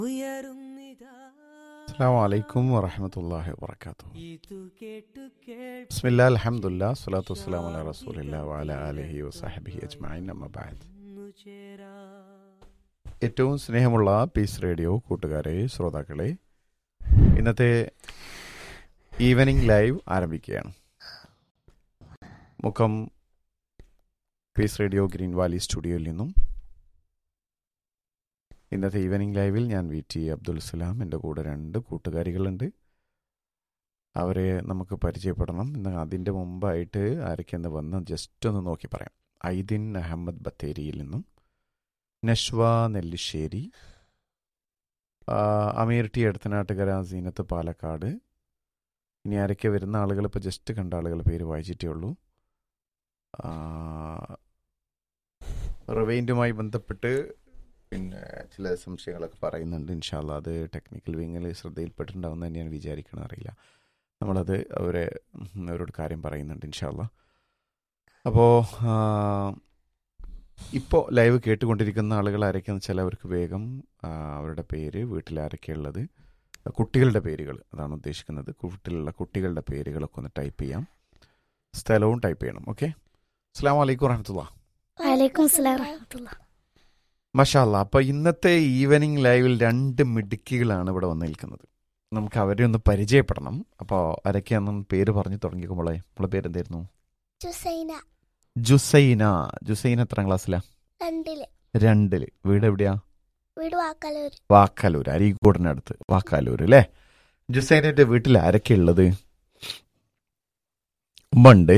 അസ്സാം വലൈക്കും വറഹമത്തല്ലാഹി വാബർക്കാത്തു ബിസ്മില്ലാ അൽഹംദുലില്ലാ സ്വലാത്തു വസ്സലാമു അലാ റസൂലില്ലാ വഅലാ ആലിഹി വസഹബിഹി അജ്മഈൻ അമ്മ ബഅദ് ഏറ്റവും സ്നേഹമുള്ള പീസ് റേഡിയോ കൂട്ടുകാരെ ശ്രോതാക്കളെ ഇന്നത്തെ ഈവനിങ് ലൈവ് ആരംഭിക്കുകയാണ് മുഖം പീസ് റേഡിയോ ഗ്രീൻ വാലി സ്റ്റുഡിയോയിൽ നിന്നും ഇന്നത്തെ ഈവനിങ് ലൈവിൽ ഞാൻ വി ടി അബ്ദുൽ സലാം എൻ്റെ കൂടെ രണ്ട് കൂട്ടുകാരികളുണ്ട് അവരെ നമുക്ക് പരിചയപ്പെടണം ഇന്ന് അതിൻ്റെ മുമ്പായിട്ട് ആരൊക്കെയെന്ന് വന്ന് ജസ്റ്റ് ഒന്ന് നോക്കി പറയാം ഐദിൻ അഹമ്മദ് ബത്തേരിയിൽ നിന്നും നഷ്വ നെല്ലിശ്ശേരി ആ, അമീർ ടി എടത്തനാട്ടുകര സീനത്ത് പാലക്കാട് ഇനി ആരൊക്കെ വരുന്ന ആളുകൾ ഇപ്പോൾ ജസ്റ്റ് കണ്ട ആളുകൾ പേര് വായിച്ചിട്ടേ ഉള്ളൂ റിവൈൻഡുമായി ബന്ധപ്പെട്ട് പിന്നെ ചില സംശയങ്ങളൊക്കെ പറയുന്നുണ്ട് ഇൻഷാല്ല അത് ടെക്നിക്കൽ വിങ്ങിൽ ശ്രദ്ധയിൽപ്പെട്ടിട്ടുണ്ടാവുമെന്ന് തന്നെയാണ് വിചാരിക്കണം അറിയില്ല നമ്മളത് അവരെ ഉം, അവരോട് കാര്യം പറയുന്നുണ്ട് ഇൻഷാല്ല അപ്പോൾ ഇപ്പോൾ ലൈവ് കേട്ടുകൊണ്ടിരിക്കുന്ന ആളുകൾ ആരൊക്കെയെന്ന് വെച്ചാൽ അവർക്ക് വേഗം ആ, അവരുടെ പേര് വീട്ടിൽ ആരൊക്കെയുള്ളത് കുട്ടികളുടെ പേരുകൾ അതാണ് ഉദ്ദേശിക്കുന്നത് വീട്ടിലുള്ള കുട്ടികളുടെ പേരുകളൊക്കെ ഒന്ന് ടൈപ്പ് ചെയ്യാം സ്ഥലവും ടൈപ്പ് ചെയ്യണം ഓക്കെ അസ്സാം വലൈക്കും വറഹമത്തുള്ള വലൈക്കും സ്ലാം വറഹമത്തുള്ള മഷാല്ല അപ്പൊ ഇന്നത്തെ ഈവനിങ് ലൈവിൽ രണ്ട് മിടുക്കികളാണ് ഇവിടെ വന്ന് നിൽക്കുന്നത് നമുക്ക് അവരെ ഒന്ന് പരിചയപ്പെടണം അപ്പോൾ ആരൊക്കെയാണെന്ന് പേര് പറഞ്ഞു തുടങ്ങിക്കുമ്പോളെ നമ്മളെ പേരെന്തായിരുന്നു ജുസൈന ജുസൈന ജുസൈന എത്രാം ക്ലാസ്സിലാ രണ്ടില് രണ്ടില് വീട് എവിടെയാ വീട് വാക്കാലൂര് വാക്കാലൂർ അരീക്കോടിനടുത്ത് വാക്കാലൂർ അല്ലേ ജുസൈനന്റെ വീട്ടിൽ ആരൊക്കെ ഉള്ളത് ഉമ്മ ഉണ്ട്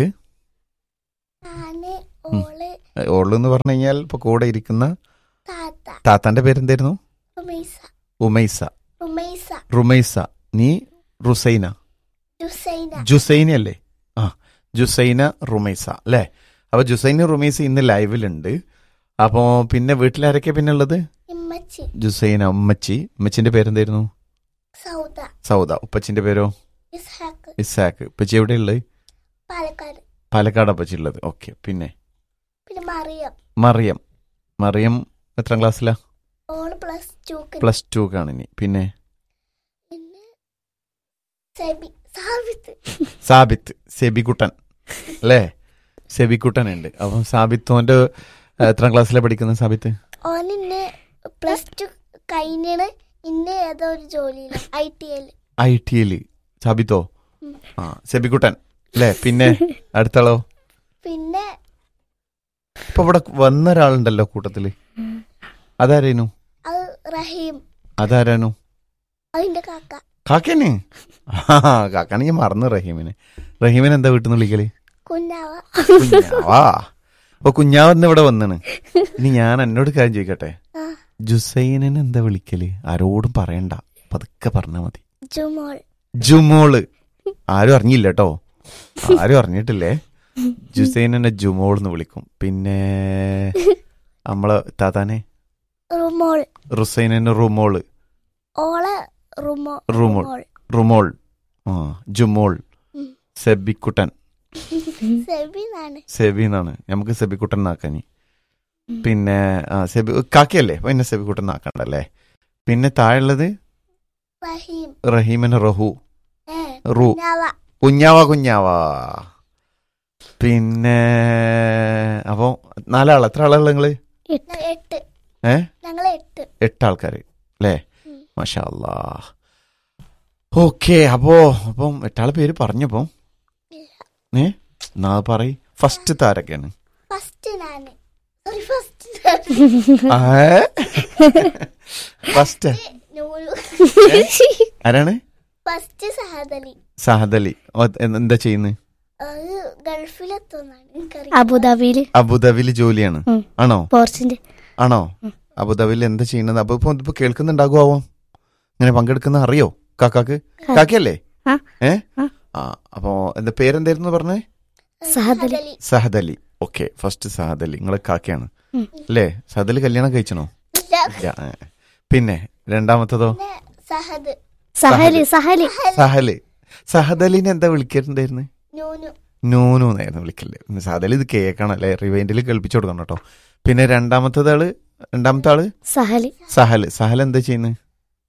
ഞാന് ഉം. ഓള് ഓളെന്ന് പറഞ്ഞു കഴിഞ്ഞാൽ ഇപ്പൊ കൂടെ ഇരിക്കുന്ന താത്ത താത്താന്റെ പേരെന്തായിരുന്നു റുമൈസ ഉമൈസ റുമൈസ റുമൈസ നീ റുസൈന ജുസൈന ജുസൈന അല്ലേ ആ ജുസൈന റുമൈസ അല്ലേ അപ്പൊ ജുസൈന റുമൈസ ഇന്ന് ലൈവിലുണ്ട് അപ്പോ പിന്നെ വീട്ടിലാരൊക്കെ പിന്നെ ഉള്ളത് ഇമ്മച്ചി ജുസൈന ഉമ്മച്ചി ഉമ്മച്ചിന്റെ പേരെന്തായിരുന്നു സൗദ സൗദ ഉപ്പച്ചിന്റെ പേരോ ഇസ്ഹാക്ക് ഇസാക്ക് ഉപ്പച്ചി എവിടെയുള്ളത് പാലക്കാട് പാലക്കാട് ഉപ്പച്ചി ഉള്ളത് ഓക്കെ പിന്നെ പിന്നെ മറിയം മറിയം മറിയം എത്രാം ക്ലാസ്സിലാ ഓള് പ്ലസ് ടു പ്ലസ് ടു കാണിനി പിന്നെ പിന്നെ സെബി സാബിത്ത് സാബിത്ത് സെബിക്കുട്ടൻ അല്ലേ സെബിക്കുട്ടൻ ഉണ്ട് അപ്പം സാബിത്തോന്റെ എത്രാം ക്ലാസ്സിലാണ് പഠിക്കുന്നത് സാബിത്ത് ഓൻ ഇന്ന് പ്ലസ് ടു കഴിഞ്ഞാണ് ഇന്ന് ഏതോ ഒരു ജോലിയില്ല I T L I T L സാബിത്തോ ഉം. ആ സെബിക്കുട്ടൻ അല്ലേ പിന്നെ അടുത്താളോ പിന്നെ ഇപ്പൊ ഇവിടെ വന്ന ഒരാളുണ്ടല്ലോ കൂട്ടത്തില് അതാരേനു അത് റഹീം അതാരാനു അതിന്റെ കാക്ക കാക്കന് ആ കാക്കാണെങ്കിൽ മറന്നു റഹീമിനെ റഹീമിനെ എന്താ വീട്ടിൽ നിന്ന് വിളിക്കല് കുഞ്ഞാവ കുഞ്ഞാവാ അപ്പൊ കുഞ്ഞാവന്ന് ഇവിടെ വന്നാണ് ഇനി ഞാൻ എന്നോട് കാര്യം ചോദിക്കട്ടെ ആ ജുസൈനന് എന്താ വിളിക്കല് ആരോടും പറയണ്ട പതുക്കെ പറഞ്ഞാ മതി ജുമോൾ ജുമോള് ആരും അറിഞ്ഞില്ല കേട്ടോ ആരും അറിഞ്ഞിട്ടില്ലേ ജുസൈനെ ജുമോൾ എന്ന് വിളിക്കും പിന്നെ നമ്മളെ താത്താനെ റുമോൾ റുസൈനെ റുമോള് ഓളെ റുമോ റുമോൾ. റുമോൾ ആ ജുമോൾ ഉം. സെബിക്കുട്ടൻ സെബിന്നാണ് സെബി എന്നാണ് നമുക്ക് സെബിക്കുട്ടൻ എന്നാക്കാനി പിന്നെ ആ സെബി കാക്കയല്ലേ പിന്നെ സെബിക്കുട്ടൻ എന്നാക്കണ്ടല്ലേ പിന്നെ താഴെയുള്ളത് റഹീം റഹീമന് റഹു ഏ റു കുഞ്ഞാവ കുഞ്ഞാവ കുഞ്ഞാവ പിന്നെ അപ്പൊ നാലാൾ എത്ര ആളുകൾ നിങ്ങള് ഞങ്ങൾ എട്ട് ഏ ഞങ്ങൾ എട്ട് എട്ട് ആൾക്കാർ അല്ലേ ഉം. മാഷാ ഓക്കെ അപ്പോ അപ്പം എട്ടാളെ പേര് പറഞ്ഞപ്പോ ഏ നാ പറയ് ഫസ്റ്റ് താരൊക്കെയാണ് ഫസ്റ്റ് ഞാന് സോറി ഫസ്റ്റ് ഫസ്റ്റ് നൂലു ആരാണ് ഫസ്റ്റ് സഹദലി സഹദലി ഓ, എന്ത് എന്താ ചെയ്യുന്നത് അത് ഗൾഫിലെത്തുന്നാണ് എനിക്കറിയാം അബുദാബിയില് അബുദാബിയിൽ ജോലിയാണ് ഉം. ആണോ പോർച്ചിന്റെ ആണോ അബുദാബിയിൽ എന്താ ചെയ്യുന്നത് അപ്പൊ ഇപ്പൊ ഇപ്പൊ കേൾക്കുന്നുണ്ടാകുമോ ഇങ്ങനെ പങ്കെടുക്കുന്ന അറിയോ കാക്കാക്ക് കാക്കയല്ലേ ആ. ഏ ആ. ആ അപ്പോ എന്താ പേരെന്തായിരുന്നു പറഞ്ഞേ സഹദലി. സഹദലി സഹദലി ഓക്കെ ഫസ്റ്റ് സഹദലി നിങ്ങളെ കാക്കയാണ് ഉം. അല്ലേ സഹദലി കല്യാണം കഴിച്ചണോ ഇല്ല. ഇല്ല ഏ. പിന്നെ രണ്ടാമത്തതോ പിന്നെ സഹദ് സഹലി സഹലി സഹല് സഹദലിനെ എന്താ വിളിക്കാറുണ്ടായിരുന്നു നൂനു നൂനു എന്നായിരുന്നു വിളിക്കല്ലേ പിന്നെ സഹദലി ഇത് കേൾക്കണം അല്ലേ റിവൈൻഡിൽ കേൾപ്പിച്ചു കൊടുക്കണം കേട്ടോ പിന്നെ രണ്ടാമത്തത് ആള് രണ്ടാമത്തെ ആള് സഹലി സഹൽ സഹൽ എന്താ ചെയ്യുന്നത്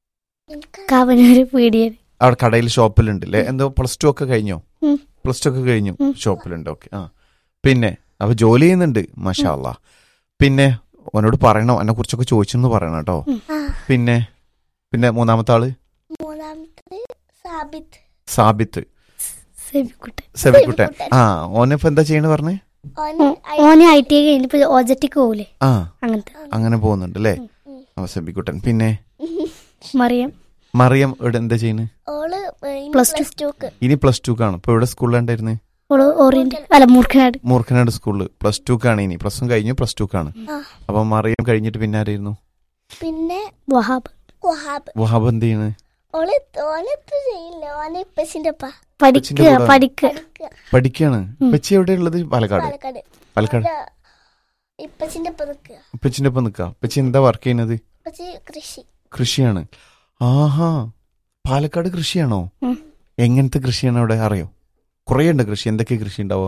എനിക്ക് കാവനൂര് പീടിയൻ അവിടെ കടയിൽ ഷോപ്പിലുണ്ട് അല്ലേ എന്തോ പ്ലസ് ടു ഒക്കെ കഴിഞ്ഞോ ഉം. പ്ലസ് ടു ഒക്കെ കഴിഞ്ഞു ഉം. ഷോപ്പിലുണ്ട് ഓക്കെ ആ പിന്നെ അപ്പൊ ജോലി ചെയ്യുന്നുണ്ട് മഷാ അല്ലാ പിന്നെ അവനോട് പറയണോ എന്നെ കുറിച്ചൊക്കെ ചോദിച്ചെന്ന് പറയണം കേട്ടോ ആ പിന്നെ പിന്നെ മൂന്നാമത്തെ ആള് മൂന്നാമത്തത് സാബിത്ത് സാബിത്ത് സേവിക്കുട്ടൻ സെവിക്കുട്ടൻ ആ ഓനിപ്പോ എന്താ ചെയ്യണ പറഞ്ഞേ ഓന് ഐ- ഓന് ഐ ടി ഐ കഴിഞ്ഞിപ്പോ ഓജറ്റിക്ക് പോകൂലേ ആ അങ്ങനത്തെ അങ്ങനെ പോകുന്നുണ്ട് അല്ലേ ഉം. ആ സെബിക്കുട്ടൻ പിന്നെ മറിയം മറിയം ഇവിടെ എന്താ ചെയ്യുന്നത് ഓള് ഇനി Plus two. പ്ലസ് ടുക്ക് ഇനി പ്ലസ് ടു കാണും ഇപ്പൊ ഇവിടെ സ്കൂളിലുണ്ടായിരുന്നത് ഓള് ഓറിയന്റ് അല്ല മൂർഖനാട് മൂർഖനാട് സ്കൂളിൽ പ്ലസ് ടു കാണ് ഇനി പ്ലസ് വൺ കഴിഞ്ഞു പ്ലസ് ടു കാണ് ആ. അപ്പൊ മറിയം കഴിഞ്ഞിട്ട് പിന്നെ ആരായിരുന്നു പിന്നെ വഹാബ് വഹാബ് വഹാബ് എന്ത് ചെയ്യണ് ഓള് ഓനെപ്പോ ചെയ്യില്ല ഓനെ ഇപ്പച്ചിന്റെ അപ്പ പഠിക്കുക കൂടെ. പഠിക്കുക പഠിക്കുക പഠിക്കാണ് ഉം. പെച്ചി എവിടെ ഉള്ളത് പാലക്കാട് പാലക്കാട് പാലക്കാട് ഓന്റെ ഇപ്പച്ചിന്റെ ഒപ്പം നിക്കുക പെച്ചിന്റെ ഒപ്പം നിക്കാ പെച്ചി എന്താ വർക്ക് ചെയ്യുന്നത് ഇപ്പച്ചി കൃഷി കൃഷിയാണ് ആഹാ പാലക്കാട് കൃഷിയാണോ ഉം. എങ്ങനത്തെ കൃഷിയാണ് അവിടെ അറിയോ കുറേ ഉണ്ട് കൃഷി എന്തൊക്കെ കൃഷി ഉണ്ടാവോ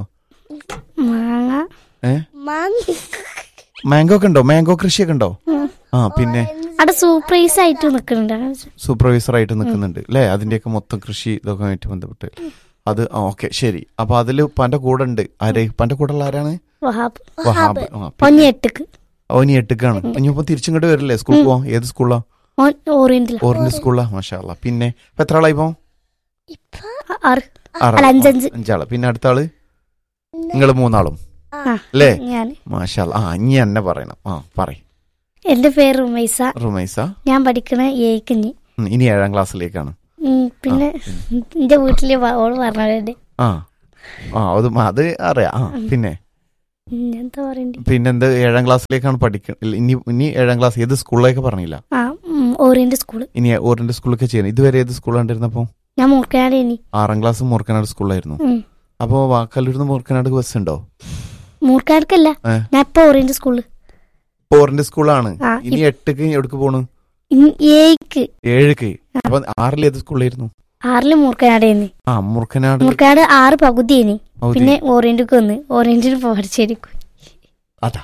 മാങ്ങ ഏ മാങ്ങ മാംഗോ ഒക്കെ ഉണ്ടോ മാംഗോ കൃഷിയൊക്കെ ഉണ്ടോ ആ പിന്നെ അവിടെ സൂപ്പർവൈസ് ആയിട്ട് നിൽക്കുന്നുണ്ട് സൂപ്പർവൈസർ ആയിട്ട് നിൽക്കുന്നുണ്ട് അല്ലേ അതിന്റെയൊക്കെ മൊത്തം കൃഷി ഇതൊക്കെ ആയിട്ട് ബന്ധപ്പെട്ട് അത് ഓക്കെ ശരി അപ്പൊ അതില് പന്റെ കൂടെ ഉണ്ട് ആര് പന്റെ കൂടെ ഉള്ള ആരാണ് വഹാബ് വഹാബ് ആ, ഓന് പിന്നെ എട്ടുക്ക് ഓനി എട്ടുക്കാണ് ഇനിയിപ്പോ തിരിച്ചിങ്ങോട്ട് വരില്ലേ സ്കൂളിൽ പോവാം ഏത് സ്കൂളിലാ ഓൻ ഓറിയന്റില ഓറിന്റെ സ്കൂളിലാ മാഷാല്ല പിന്നെ ഇപ്പൊ എത്ര ആളായി ഇപ്പൊ ഇപ്പൊ ആറ് ആറാള്. അല്ല, അഞ്ചഞ്ച്. അഞ്ചാള് പിന്നെ അടുത്ത ആള് നിങ്ങള് മൂന്നാളും ആ അല്ലേ ഞാൻ മാഷാല്ല ആ ഇനി എന്നെ പറയണം ആ പറയ് എന്റെ പേര് റുമൈസ റുമൈസ ഞാൻ പഠിക്കണ ഏക്കഞ്ഞി ഉം, ഇനി ഏഴാം ക്ലാസ്സിലേക്കാണ് പിന്നെ എന്റെ വീട്ടില് വ- ഓള് പറഞ്ഞവരുണ്ട് ആ ആ അത് മ- അത് അറിയാം ആ പിന്നെ എന്താ പറയണ്ടേ പിന്നെ എന്ത് ഏഴാം ക്ലാസ്സിലേക്കാണ് പഠിക്കുന്നത് ഇനി ഇനി ഏഴാം ക്ലാസ് ഏത് സ്കൂളിലേക്ക് പറഞ്ഞില്ല ആ ഉം, ഓറിയന്റ് സ്കൂള് ഇനി ഓറിന്റെ സ്കൂളിലൊക്കെ ചെയ്യുന്നത് ഇതുവരെ ഏത് സ്കൂളാണ്ടിരുന്നപ്പോ ഞാൻ മൂർക്കനാട് ഇനി ആറാം ക്ലാസ് മൂർക്കനാട് സ്കൂളിലായിരുന്നു ഉം. അപ്പോ വാക്കല്ലൂരിന്ന് മൂർക്കനാട് ബസ് ഉണ്ടോ മൂർക്കനാടക്കല്ല ഏ. ഞാൻ ഇപ്പൊ ഓറിയന്റ് സ്കൂള് ഓറിന്റെ സ്കൂളാണ് ആ, ഇനി എട്ടുക്ക് എവിടേക്ക് പോണു ഇനി ഏക്ക് ഏഴുക്ക് അപ്പൊ ആറിൽ ഏത് സ്കൂളിലായിരുന്നു ആറില് മൂർക്കനാട് ഇനി ആ മൂർക്കനാട് മൂർക്കനാട് ആറ് പകുതി ഇനി ഔദി. പിന്നെ ഓറിയന്റിക്ക് വന്ന് ഓറിയന്റിന് പഠിച്ചേരിക്കും അതാ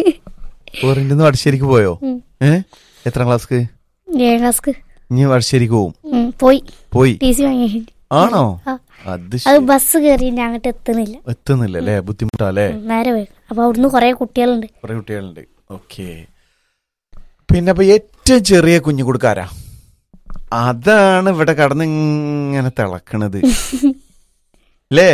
ഓറിന്റെ വടശ്ശേരിക്ക് പോയോ ഉം. ഏ എത്രാം ക്ലാസ്ക്ക് ഏഴാം ക്ലാസ്ക്ക് ഇനി വടശ്ശേരിക്ക് പോവും ഉം, പോയി പോയി ടി സി വാങ്ങി ആണോ ആ. അത് അത് ശരി. ബസ് കയറി ഞാൻ അങ്ങോട്ട് എത്തുന്നില്ല എത്തുന്നില്ല അല്ലേ ബുദ്ധിമുട്ടാല്ലേ ഉം, നേരെ പോയി അപ്പൊ അവിടുന്ന് കൊറേ കുട്ടികളുണ്ട് കുറെ കുട്ടികളുണ്ട് ഓക്കെ പിന്നെ അപ്പൊ ഏറ്റവും ചെറിയ കുഞ്ഞു കൊടുക്കാരാ അതാണ് ഇവിടെ കടന്ന് ഇങ്ങനെ തിളക്കണത് അല്ലേ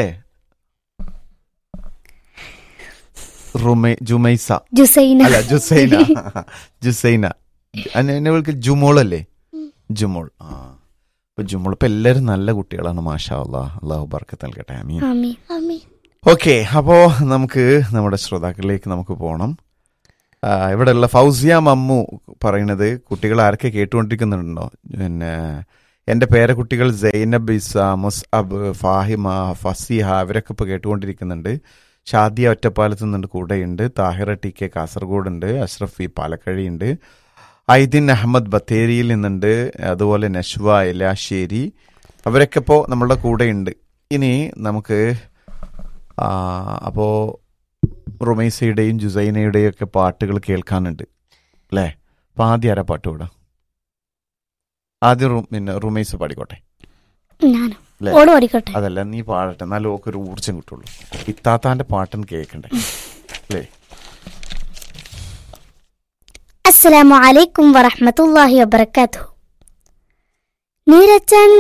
റുമൈ ജുമൈസ ജുസൈന അല്ല ജുസൈന ജുസൈന അന്നെ എന്നെ വിളിക്ക ജുമോളല്ലേ ജുമോൾ ആ അപ്പൊ ജുമോൾ ഇപ്പൊ എല്ലാരും നല്ല കുട്ടികളാണ് മാഷാ അള്ളാഹ് അള്ളാഹു ബർക്കത്ത് നൽകട്ടെ അമീൻ ആമീൻ അമ്മി ഓക്കെ അപ്പോ നമുക്ക് നമ്മുടെ ശ്രോതാക്കളിലേക്ക് നമുക്ക് പോകണം ആ, ഇവിടെയുള്ള ഫൗസിയ മമ്മു പറയുന്നത് കുട്ടികൾ ആരൊക്കെ കേട്ടുകൊണ്ടിരിക്കുന്നുണ്ടോ പിന്നെ എൻ്റെ പേരക്കുട്ടികൾ സൈനബ് ഇസ മുസ്അബ് ഫാഹിമ ഫസിഹ ഇവരൊക്കെ ഇപ്പോൾ കേട്ടുകൊണ്ടിരിക്കുന്നുണ്ട് ഷാദിയ ഒറ്റപ്പാലത്ത് നിന്നുണ്ട് കൂടെയുണ്ട് താഹിറ ടി കെ കാസർഗോഡ് ഉണ്ട് അഷ്റഫ് ഇ പാലക്കഴിയുണ്ട് ഐദിൻ അഹമ്മദ് ബത്തേരിയിൽ നിന്നുണ്ട് അതുപോലെ നഷ്വ എലാശ്ശേരി അവരൊക്കെ ഇപ്പോൾ നമ്മളുടെ കൂടെയുണ്ട് ഇനി നമുക്ക് ആ, അപ്പോ റുമൈസയുടെയും ജുസൈനയുടെയും ഒക്കെ പാട്ടുകൾ കേൾക്കാനുണ്ട് അല്ലേ അപ്പൊ ആദ്യം ആരാ പാട്ട് പാടാ ആദ്യം റു- പിന്നെ റുമൈസ പാടിക്കോട്ടെ ഞാനും അല്ലേ? ഓട് പഠിക്കട്ടെ അതല്ല നീ പാടട്ടെ എന്നാലും ഓക്ക് ഒരു ഊർജ്ജം കിട്ടുള്ളൂ ഇത്താത്താന്റെ പാട്ടൊന്ന് കേൾക്കണ്ടേ അല്ലേ അസ്സലാമു അലൈക്കും വറഹ്മത്തുള്ളാഹി വബറകാതുഹു നീരച്ചാൻ